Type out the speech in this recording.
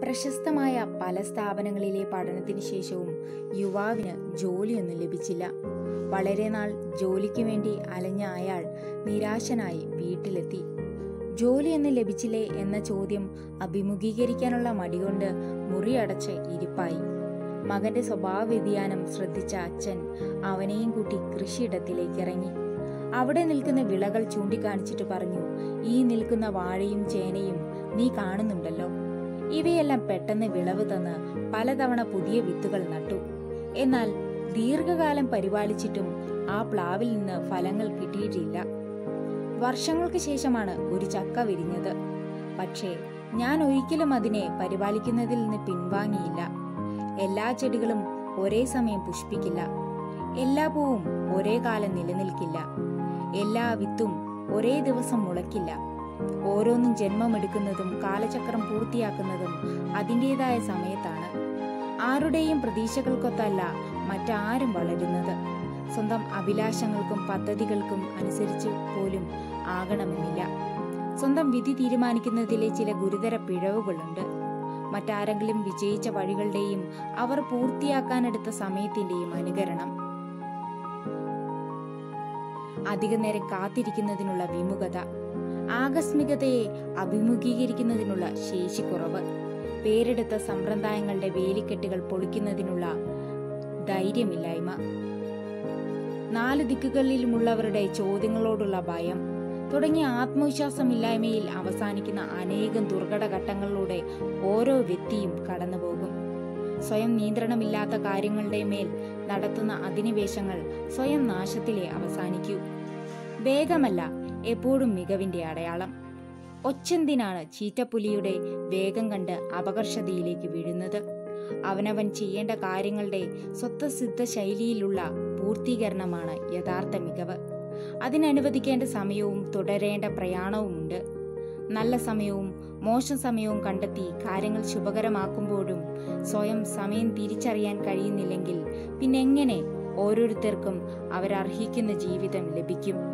പ്രശസ്തമായ പല സ്ഥാപനങ്ങളിലെ പഠനത്തിന് ശേഷവും യുവാവിന് ജോലിയൊന്നും ലഭിച്ചില്ല വളരെ നാൾ ജോലിക്ക് വേണ്ടി അലഞ്ഞ അയാൾ നിരാശനായി വീട്ടിലെത്തി ജോലിയൊന്നും ലഭിച്ചില്ലേ എന്ന ചോദ്യം അഭിമുഖീകരിക്കാനുള്ള മടികൊണ്ട് മുറിയടച്ച് ഇരിപ്പായി മകന്റെ സ്വഭാവ വ്യതിയാനം ശ്രദ്ധിച്ച അച്ഛൻ അവനെയും കൂട്ടി കൃഷിയിടത്തിലേക്ക് ഇറങ്ങി അവിടെ നിൽക്കുന്ന വിളകൾ ചൂണ്ടിക്കാണിച്ചിട്ട് പറഞ്ഞു ഈ നിൽക്കുന്ന വാഴയും ചേനയും നീ കാണുന്നുണ്ടല്ലോ ഇവയെല്ലാം പെട്ടെന്ന് വിളവ് തന്ന് പലതവണ പുതിയ വിത്തുകൾ നട്ടു എന്നാൽ ദീർഘകാലം പരിപാലിച്ചിട്ടും ആ പ്ലാവിൽ നിന്ന് ഫലങ്ങൾ കിട്ടിയിട്ടില്ല വർഷങ്ങൾക്ക് ശേഷമാണ് ഒരു ചക്ക വിരിഞ്ഞത് പക്ഷേ ഞാൻ ഒരിക്കലും അതിനെ പരിപാലിക്കുന്നതിൽ നിന്ന് പിൻവാങ്ങിയില്ല എല്ലാ ചെടികളും ഒരേ സമയം പുഷ്പിക്കില്ല എല്ലാ പൂവും ഒരേ കാലം നിലനിൽക്കില്ല എല്ലാ വിത്തും ഒരേ ദിവസം മുളയ്ക്കില്ല ഓരോന്നും ജന്മമെടുക്കുന്നതും കാലചക്രം പൂർത്തിയാക്കുന്നതും അതിൻ്റെതായ സമയത്താണ് ആരുടെയും പ്രതീക്ഷകൾക്കൊത്തല്ല മറ്റാരും വളരുന്നത് സ്വന്തം അഭിലാഷങ്ങൾക്കും പദ്ധതികൾക്കും അനുസരിച്ച് പോലും ആകണമെന്നില്ല സ്വന്തം വിധി തീരുമാനിക്കുന്നതിലെ ചില ഗുരുതര പിഴവുകളുണ്ട് മറ്റാരെങ്കിലും വിജയിച്ച വഴികളുടെയും അവർ പൂർത്തിയാക്കാനെടുത്ത സമയത്തിന്റെയും അനുകരണം അധിക നേരം കാത്തിരിക്കുന്നതിനുള്ള വിമുഖത ആകസ്മികതയെ അഭിമുഖീകരിക്കുന്നതിനുള്ള ശേഷിക്കുറവ് പേരെടുത്ത സമ്പ്രദായങ്ങളുടെ വേലിക്കെട്ടുകൾ പൊളിക്കുന്നതിനുള്ള ധൈര്യമില്ലായ്മ നാല് ദിക്കുകളിലുമുള്ളവരുടെ ചോദ്യങ്ങളോടുള്ള ഭയം തുടങ്ങിയ ആത്മവിശ്വാസമില്ലായ്മയിൽ അവസാനിക്കുന്ന അനേകം ദുർഘട ഘട്ടങ്ങളിലൂടെ ഓരോ വ്യക്തിയും കടന്നുപോകും സ്വയം നിയന്ത്രണമില്ലാത്ത കാര്യങ്ങളുടെ മേൽ നടത്തുന്ന അധിനിവേശങ്ങൾ സ്വയം നാശത്തിലെ അവസാനിക്കൂ വേഗമല്ല എപ്പോഴും മികവിന്റെ അടയാളം ഒച്ചെന്തിനാണ് ചീറ്റപ്പുലിയുടെ വേഗം കണ്ട് അപകർഷതയിലേക്ക് വീഴുന്നത് അവനവൻ ചെയ്യേണ്ട കാര്യങ്ങളുടെ സ്വത്തസിദ്ധ ശൈലിയിലുള്ള പൂർത്തീകരണമാണ് യഥാർത്ഥ മികവ് അതിനനുവദിക്കേണ്ട സമയവും തുടരേണ്ട പ്രയാണവുമുണ്ട് നല്ല സമയവും മോശം സമയവും കണ്ടെത്തി കാര്യങ്ങൾ ശുഭകരമാക്കുമ്പോഴും സ്വയം സമയം തിരിച്ചറിയാൻ കഴിയുന്നില്ലെങ്കിൽ പിന്നെ എങ്ങനെ ഓരോരുത്തർക്കും അവരർഹിക്കുന്ന ജീവിതം ലഭിക്കും